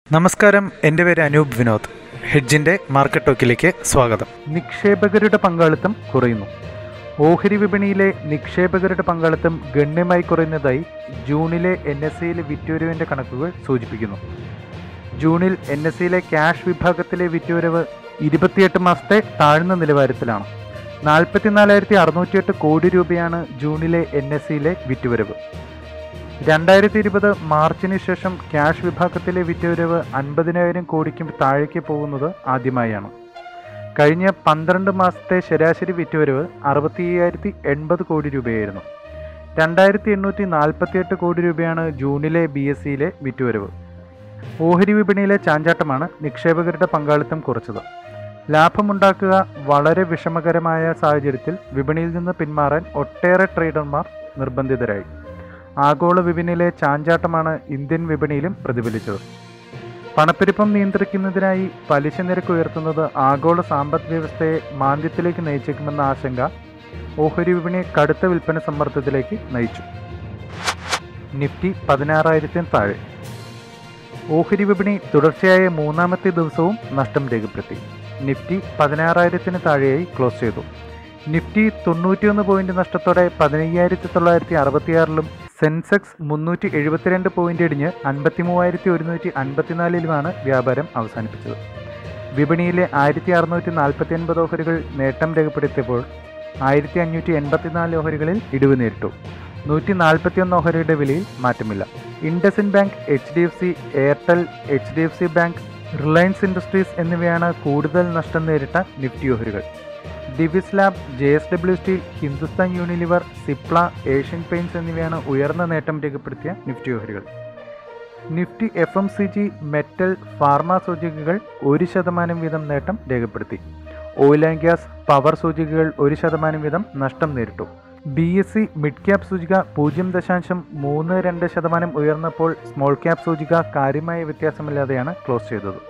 നമസ്കാരം എൻ്റെ പേര് അനൂപ് വിനോദ് ഹെഡ്ജിൻ്റെ മാർക്കറ്റ് ടോക്കിലേക്ക് സ്വാഗതം നിക്ഷേപകരുടെ പങ്കാളിത്തം കുറയുന്നു ഓഹരി വിപണിയിലെ നിക്ഷേപകരുടെ പങ്കാളിത്തം ഗണ്യമായി കുറയുന്നതായി ജൂണിലെ എൻ എസ് സിയിലെ വിറ്റുവരവിൻ്റെ കണക്കുകൾ സൂചിപ്പിക്കുന്നു ജൂണിൽ എൻ എസ് സിയിലെ ക്യാഷ് വിഭാഗത്തിലെ വിറ്റുവരവ് ഇരുപത്തിയെട്ട് മാസത്തെ താഴ്ന്ന നിലവാരത്തിലാണ് നാൽപ്പത്തിനാലായിരത്തി അറുന്നൂറ്റിയെട്ട് കോടി രൂപയാണ് ജൂണിലെ എൻ എസ് സിയിലെ വിറ്റുവരവ് രണ്ടായിരത്തി ഇരുപത് മാർച്ചിന് ശേഷം ക്യാഷ് വിഭാഗത്തിലെ വിറ്റുവരവ് അൻപതിനായിരം കോടിക്കും താഴേക്ക് പോകുന്നത് ആദ്യമായാണ് കഴിഞ്ഞ പന്ത്രണ്ട് മാസത്തെ ശരാശരി വിറ്റുവരവ് അറുപത്തി അയ്യായിരത്തി എൺപത് കോടി രൂപയായിരുന്നു രണ്ടായിരത്തി എണ്ണൂറ്റി നാൽപ്പത്തിയെട്ട് കോടി രൂപയാണ് ജൂണിലെ ബി എസ് സിയിലെ വിറ്റുവരവ് ഓഹരി വിപണിയിലെ ചാഞ്ചാട്ടമാണ് നിക്ഷേപകരുടെ പങ്കാളിത്തം കുറച്ചത് ലാഭമുണ്ടാക്കുക വളരെ വിഷമകരമായ സാഹചര്യത്തിൽ വിപണിയിൽ നിന്ന് പിന്മാറാൻ ഒട്ടേറെ ട്രേഡർമാർ നിർബന്ധിതരായി ആഗോള വിപണിയിലെ ചാഞ്ചാട്ടമാണ് ഇന്ത്യൻ വിപണിയിലും പ്രതിഫലിച്ചത് പണപ്പെരുപ്പം നിയന്ത്രിക്കുന്നതിനായി പലിശ നിരക്ക് ഉയർത്തുന്നത് ആഗോള സമ്പദ് വ്യവസ്ഥയെ മാന്ദ്യത്തിലേക്ക് നയിച്ചേക്കുമെന്ന ആശങ്ക ഓഹരി വിപണിയെ കടുത്ത വിൽപ്പന സമ്മർദ്ദത്തിലേക്ക് നയിച്ചു നിഫ്റ്റി പതിനാറായിരത്തിന് താഴെ ഓഹരി വിപണി തുടർച്ചയായ മൂന്നാമത്തെ ദിവസവും നഷ്ടം രേഖപ്പെടുത്തി നിഫ്റ്റി പതിനാറായിരത്തിന് താഴെയായി ക്ലോസ് ചെയ്തു നിഫ്റ്റി തൊണ്ണൂറ്റിയൊന്ന് പോയിന്റ് നഷ്ടത്തോടെ പതിനയ്യായിരത്തി തൊള്ളായിരത്തി അറുപത്തിയാറിലും സെൻസെക്സ് മുന്നൂറ്റി എഴുപത്തിരണ്ട് പോയിന്റ് ഇടിഞ്ഞ് അൻപത്തി മൂവായിരത്തി ഒരുന്നൂറ്റി അൻപത്തിനാലിലുമാണ് വ്യാപാരം അവസാനിപ്പിച്ചത് വിപണിയിലെ ആയിരത്തി അറുന്നൂറ്റി നാൽപ്പത്തി ഒൻപത് ഓഹരികൾ നേട്ടം രേഖപ്പെടുത്തിയപ്പോൾ ആയിരത്തി അഞ്ഞൂറ്റി എൺപത്തിനാല് ഓഹരികളിൽ ഇടിവ് നേരിട്ടു നൂറ്റി നാൽപ്പത്തിയൊന്ന് ഓഹരിയുടെ വിലയിൽ മാറ്റമില്ല IndusInd bank H D F C Airtel H D F C bank Reliance Industries എന്നിവയാണ് കൂടുതൽ നഷ്ടം നേരിട്ട നിഫ്റ്റി ഓഹരികൾ Divi's lab J S W steel Hindustan Unilever Cipla Asian paints എന്നിവയാണ് ഉയർന്ന നേട്ടം രേഖപ്പെടുത്തിയ നിഫ്റ്റി ഓഹരികൾ Nifty F M C G metal pharma സൂചികകൾ ഒരു ശതമാനം വീതം നേട്ടം രേഖപ്പെടുത്തി ഓയിൽ ആൻഡ് ഗ്യാസ് പവർ സൂചികകൾ ഒരു ശതമാനം വീതം നഷ്ടം നേരിട്ടു B S C mid cap സൂചിക പൂജ്യം ദശാംശം മൂന്ന് രണ്ട് ശതമാനം ഉയർന്നപ്പോൾ സ്മോൾ ക്യാപ് സൂചിക കാര്യമായ വ്യത്യാസമില്ലാതെയാണ് ക്ലോസ് ചെയ്തത്